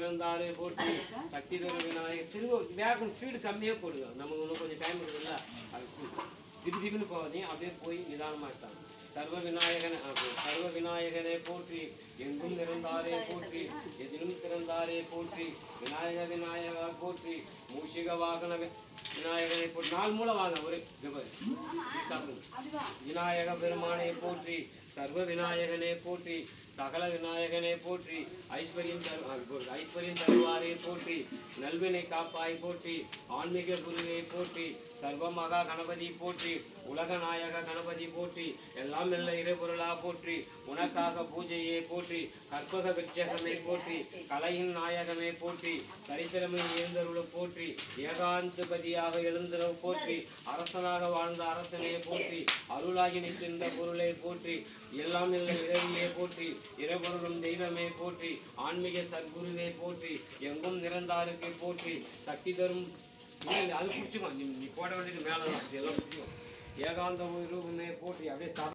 நிறந்தாரு போற்றி சக்தி தரும் விநாயகர் திரும்ப வேகம் ஸ்பீடு கம்மியாக போடுங்க நமக்கு இன்னும் கொஞ்சம் டைம் இருக்குல்ல அது திடீர் திடீர்னு போகாதீங்க அப்படியே போய் நிதானமாக இருக்காங்க சர்வ விநாயகனே ஆ, போ- சர்வ விநாயகனே போற்றி எங்கும் நிறந்தாரே போற்றி எதிலும் திறந்தாரே போற்றி விநாயக விநாயகா போற்றி மூஷிக வாகன வி- விநாயகனை போற்றி நாலு மூலம் வாங்க ஒரு இங்க பாரு. சாப்பிடுங்க. விநாயக பெருமானை போற்றி சர்வ விநாயகனே போற்றி சகல விநாயகனே போற்றி ஐஸ்வர்யம் தரு ஆ, இப்போ ஐஸ்வர்யம் தருவாரே போற்றி நல்வினை காப்பாய் போற்றி ஆன்மீக குருவை போற்றி சர்வ மகா கணபதி போற்றி உலக நாயக கணபதி போற்றி எல்லாம் நல்ல இறைபொருளா போற்றி உனக்காக பூஜையை போற்றி கற்பக விருட்சகமே போற்றி கலையின் நாயகமே போற்றி சரித்திரமை எழுந்தருள போற்றி ஏகாந்தபதியாக எழுந்தருள போற்றி அரசனாக வாழ்ந்த அரசனே போற்றி அருளாகி நிற்கின்ற பொருளை போற்றி எல்லாம் இல்லை இறைவியே போற்றி இறைபொருளும் தெய்வமே போற்றி ஆன்மீக சத்குருவே போற்றி எங்கும் நிறந்தாருக்கு போற்றி சக்தி தரும் இல்லை, அது பிடிச்சிக்கோ நீ நீ போட வேண்டியது மேலே தான் இதெல்லாம் பிடிச்சிக்கோ ஏகாந்த ரூபமே போற்றி அப்படியே சாப்பிட்டு